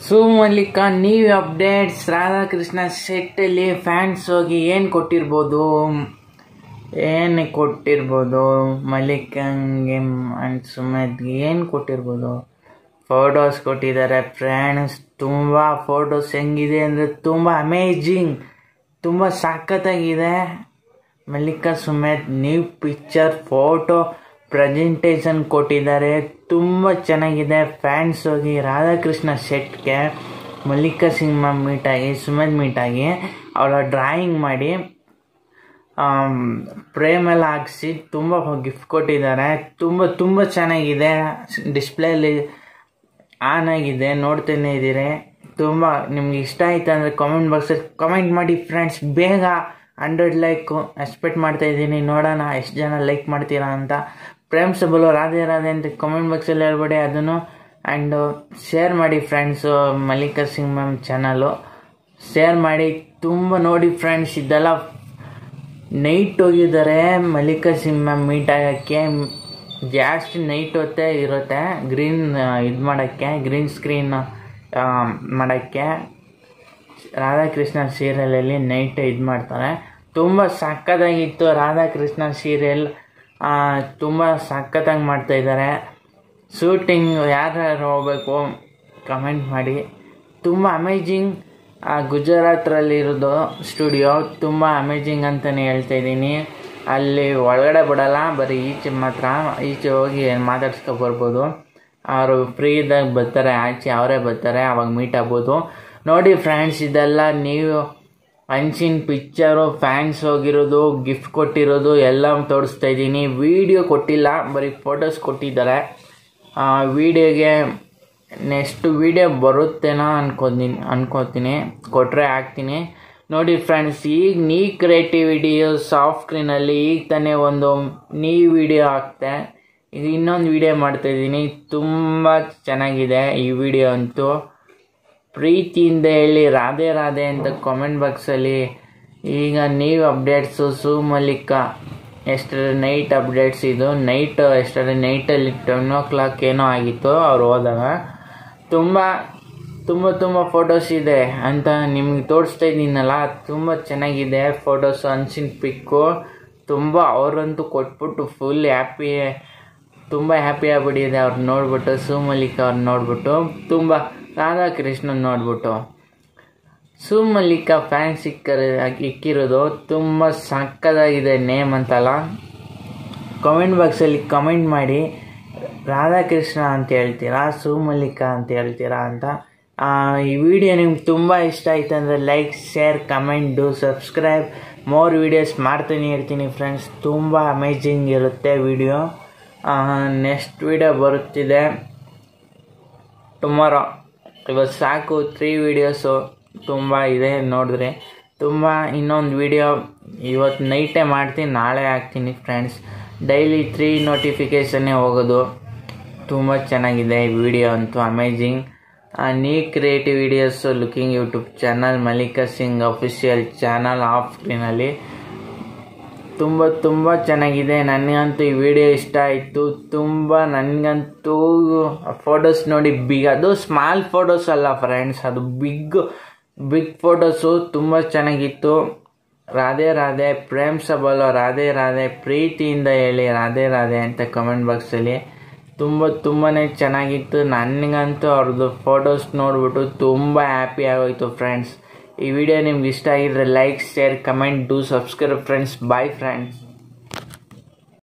ಸು ಮಲ್ಲಿಕ ನೀವು updates Radhakrishna ಶೆಟ್ಟಲ್ಲಿ fans ಹೋಗಿ ಏನು ಕೊಟ್ಟಿರ್ಬೋದು ಏನು ಕೊಟ್ಟಿರ್ಬೋದು ಮಲ್ಲಿಕಂಗೆ ಆ್ಯಂಡ್ ಸುಮೇತ್ಗೆ ಏನು ಕೊಟ್ಟಿರ್ಬೋದು ಫೋಟೋಸ್ ಕೊಟ್ಟಿದ್ದಾರೆ ಫ್ರೆಂಡ್ಸ್ ತುಂಬ ಫೋಟೋಸ್ ಹೆಂಗಿದೆ ಅಂದರೆ ತುಂಬ ಅಮೇಜಿಂಗ್ ತುಂಬ ಸಖತ್ತಾಗಿದೆ Mallika Sumeet new picture photo presentation ಕೊಟ್ಟಿದ್ದಾರೆ ತುಂಬ ಚೆನ್ನಾಗಿದೆ ಫ್ಯಾನ್ಸ್ ಹೋಗಿ ರಾಧಾಕೃಷ್ಣ ಶೆಟ್ಗೆ ಮಲ್ಲಿಕಾ ಸಿಂಹ ಮೀಟಾಗಿ ಸುಮೇತ್ ಮೀಟಾಗಿ ಅವಳ ಡ್ರಾಯಿಂಗ್ ಮಾಡಿ ಫ್ರೇಮೆಲ್ಲ ಹಾಕ್ಸಿ ತುಂಬ ಗಿಫ್ಟ್ ಕೊಟ್ಟಿದ್ದಾರೆ ತುಂಬ ತುಂಬ ಚೆನ್ನಾಗಿದೆ ಡಿಸ್ಪ್ಲೇಲಿ ಆನ್ ಆಗಿದೆ ನೋಡ್ತಾನೆ ಇದ್ದೀರಿ ತುಂಬ ನಿಮ್ಗೆ ಇಷ್ಟ ಆಯ್ತು ಅಂದರೆ ಕಾಮೆಂಟ್ ಬಾಕ್ಸಲ್ಲಿ ಕಮೆಂಟ್ ಮಾಡಿ ಫ್ರೆಂಡ್ಸ್ ಬೇಗ ಹಂಡ್ರೆಡ್ ಲೈಕು ಎಕ್ಸ್ಪೆಕ್ಟ್ ಮಾಡ್ತಾ ಇದ್ದೀನಿ ನೋಡೋಣ ಎಷ್ಟು ಜನ ಲೈಕ್ ಮಾಡ್ತೀರಾ ಅಂತ ಪ್ರೇಮ್ ಸಬಲು ರಾಧೆ ರಾಧೆ ಅಂತ ಕಾಮೆಂಟ್ ಬಾಕ್ಸಲ್ಲಿ ಹೇಳ್ಬೇಡಿ ಅದನ್ನು ಆ್ಯಂಡ್ ಶೇರ್ ಮಾಡಿ friends Mallika Singh ma'am channel share ಮಾಡಿ ತುಂಬ ನೋಡಿ ಫ್ರೆಂಡ್ಸ್ ಇದೆಲ್ಲ ನೈಟ್ ಹೋಗಿದ್ದಾರೆ ಮಲ್ಲಿಕಾ ಸಿಂಗ್ ಮ್ಯಾಮ್ ಮೀಟ್ ಆಗೋಕ್ಕೆ ಜಾಸ್ತಿ ನೈಟ್ ಹೊತ್ತೇ ಇರುತ್ತೆ ಗ್ರೀನ್ ಇದು ಮಾಡೋಕ್ಕೆ ಗ್ರೀನ್ ಸ್ಕ್ರೀನ್ ಮಾಡೋಕ್ಕೆ ರಾಧಾಕೃಷ್ಣ ಸೀರಿಯಲಲ್ಲಿ ನೈಟ್ ಇದು ಮಾಡ್ತಾರೆ ತುಂಬ ಸಕ್ಕತ್ತಾಗಿತ್ತು ರಾಧಾಕೃಷ್ಣ ಸೀರಿಯಲ್ ತುಂಬ ಸಖತ್ತಾಗಿ ಮಾಡ್ತಾಯಿದ್ದಾರೆ ಶೂಟಿಂಗ್ ಯಾರ್ಯಾರು ಹೋಗ್ಬೇಕು ಕಮೆಂಟ್ ಮಾಡಿ ತುಂಬ ಅಮೇಜಿಂಗ್ ಗುಜರಾತ್ರಲ್ಲಿರೋದು ಸ್ಟುಡಿಯೋ ತುಂಬ ಅಮೇಜಿಂಗ್ ಅಂತಲೇ ಹೇಳ್ತಾ ಇದ್ದೀನಿ ಅಲ್ಲಿ ಒಳಗಡೆ ಬಿಡಲ್ಲ ಬರೀ ಈಚೆ ಮಾತ್ರ ಈಚೆ ಹೋಗಿ ಮಾತಾಡ್ಸ್ಕೊ ಬರ್ಬೋದು ಅವರು ಫ್ರೀ ಇದ್ದಾಗ ಬರ್ತಾರೆ ಆಚೆ ಅವರೇ ಬರ್ತಾರೆ ಅವಾಗ ಮೀಟ್ ಆಗ್ಬೋದು ನೋಡಿ ಫ್ರೆಂಡ್ಸ್ ಇದೆಲ್ಲ ನೀವು ಹಂಚಿನ ಪಿಕ್ಚರು ಫ್ಯಾನ್ಸ್ ಹೋಗಿರೋದು ಗಿಫ್ಟ್ ಕೊಟ್ಟಿರೋದು ಎಲ್ಲ ತೋರಿಸ್ತಾ ಇದ್ದೀನಿ ವೀಡಿಯೋ ಕೊಟ್ಟಿಲ್ಲ ಬರೀ ಫೋಟೋಸ್ ಕೊಟ್ಟಿದ್ದಾರೆ ವೀಡಿಯೋಗೆ ನೆಕ್ಸ್ಟ್ ವೀಡಿಯೋ ಬರುತ್ತೇನೋ ಅನ್ಕೋತೀನಿ ಅನ್ಕೋತೀನಿ ಕೊಟ್ಟರೆ ಹಾಕ್ತೀನಿ ನೋಡಿ ಫ್ರೆಂಡ್ಸ್ ಈಗ ನೀ ಕ್ರಿಯೇಟಿವಿಟಿಯು ಸಾಫ್ಟ್ ಸ್ಕ್ರೀನಲ್ಲಿ ಈಗ ತಾನೇ ಒಂದು ನೀ ವಿಡಿಯೋ ಹಾಕ್ತೆ ಈಗ ಇನ್ನೊಂದು ವಿಡಿಯೋ ಮಾಡ್ತಾಯಿದ್ದೀನಿ ತುಂಬ ಚೆನ್ನಾಗಿದೆ ಈ ವಿಡಿಯೋ ಅಂತೂ ಪ್ರೀತಿಯಿಂದ ಹೇಳಿ ರಾಧೆ ರಾಧೆ ಅಂತ ಕಾಮೆಂಟ್ ಬಾಕ್ಸಲ್ಲಿ ಈಗ ನೀವು ಅಪ್ಡೇಟ್ಸು ಸು ಮಲ್ಲಿಕ ಎಷ್ಟರ ನೈಟ್ ಅಪ್ಡೇಟ್ಸ್ ಇದು ನೈಟ್ ಎಷ್ಟರ ನೈಟಲ್ಲಿ ಟೆನ್ ಓ ಕ್ಲಾಕ್ ಏನೋ ಆಗಿತ್ತು ಅವ್ರು ಹೋದಾಗ ತುಂಬ ತುಂಬ ತುಂಬ ಫೋಟೋಸ್ ಇದೆ ಅಂತ ನಿಮ್ಗೆ ತೋರಿಸ್ತಾ ಇದ್ದೀನಲ್ಲ ತುಂಬ ಚೆನ್ನಾಗಿದೆ ಫೋಟೋಸ್ ಅನ್ಸಿನ ಪಿಕ್ಕು ತುಂಬ ಅವರಂತೂ ಕೊಟ್ಬಿಟ್ಟು ಫುಲ್ ಹ್ಯಾಪಿ ತುಂಬ ಹ್ಯಾಪಿ ಆಗ್ಬಿಟ್ಟಿದೆ ಅವ್ರು ನೋಡ್ಬಿಟ್ಟು ಸು ಮಲ್ಲಿಕ ಅವ್ರು ನೋಡ್ಬಿಟ್ಟು ತುಂಬ ರಾಧಾಕೃಷ್ಣನ್ ನೋಡ್ಬಿಟ್ಟು ಸು ಮಲ್ಲಿಕ ಫ್ಯಾನ್ ಸಿಕ್ಕರ ಇಕ್ಕಿರೋದು ತುಂಬ ಸಕ್ಕದಾಗಿದೆ ನೇಮ್ ಅಂತಲ್ಲ ಕಮೆಂಟ್ ಬಾಕ್ಸಲ್ಲಿ ಕಮೆಂಟ್ ಮಾಡಿ ರಾಧಾಕೃಷ್ಣ ಅಂತ ಹೇಳ್ತೀರಾ ಸು ಮಲ್ಲಿಕ ಅಂತ ಹೇಳ್ತೀರಾ ಅಂತ ಈ ವಿಡಿಯೋ ನಿಮ್ಗೆ ತುಂಬ ಇಷ್ಟ ಆಯ್ತು ಅಂದರೆ like share comment do subscribe more videos ಮಾಡ್ತಾನೆ ಇರ್ತೀನಿ ಫ್ರೆಂಡ್ಸ್ ತುಂಬ ಅಮೇಜಿಂಗ್ ಇರುತ್ತೆ ವಿಡಿಯೋ ನೆಕ್ಸ್ಟ್ ವಿಡಿಯೋ ಬರುತ್ತಿದೆ ಟುಮಾರೋ ಇವತ್ತು ಸಾಕು ತ್ರೀ ವೀಡಿಯೋಸು ತುಂಬ ಇದೆ ನೋಡಿದ್ರೆ ತುಂಬ ಇನ್ನೊಂದು ವಿಡಿಯೋ ಇವತ್ತು ನೈಟೇ ಮಾಡ್ತೀನಿ ನಾಳೆ ಹಾಕ್ತೀನಿ ಫ್ರೆಂಡ್ಸ್ ಡೈಲಿ ತ್ರೀ ನೋಟಿಫಿಕೇಷನ್ನೇ ಹೋಗೋದು ತುಂಬ ಚೆನ್ನಾಗಿದೆ ಈ ವಿಡಿಯೋ ಅಂತೂ ಅಮೇಜಿಂಗ್ ನೀ creative videos looking YouTube channel Mallika Singh official channel of ಸ್ಕ್ರೀನಲ್ಲಿ ತುಂಬ ತುಂಬ ಚೆನ್ನಾಗಿದೆ ನನಗಂತೂ ಈ ವಿಡಿಯೋ ಇಷ್ಟ ಆಯಿತು ತುಂಬ ನನಗಂತೂ ಫೋಟೋಸ್ ನೋಡಿ ಬಿಗ್ ಅದು ಸ್ಮಾಲ್ ಫೋಟೋಸ್ ಅಲ್ಲ ಫ್ರೆಂಡ್ಸ್ ಅದು ಬಿಗ್ ಬಿಗ್ ಫೋಟೋಸು ತುಂಬ ಚೆನ್ನಾಗಿತ್ತು ರಾಧೆ ರಾಧೆ ಪ್ರೇಮ್ ಸಬಲ ರಾಧೆ ರಾಧೆ ಪ್ರೀತಿಯಿಂದ ಹೇಳಿ ರಾಧೆ ರಾಧೆ ಅಂತ ಕಮೆಂಟ್ ಬಾಕ್ಸಲ್ಲಿ ತುಂಬ ತುಂಬಾ ಚೆನ್ನಾಗಿತ್ತು ನನಗಂತೂ ಅವ್ರದ್ದು ಫೋಟೋಸ್ ನೋಡಿಬಿಟ್ಟು ತುಂಬ ಹ್ಯಾಪಿ ಆಗೋಯ್ತು ಫ್ರೆಂಡ್ಸ್ ಈ ವಿಡಿಯೋ ನಿಮ್ಗೆ ಇಷ್ಟ ಆಗಿದ್ರೆ like share comment do subscribe friends bye friends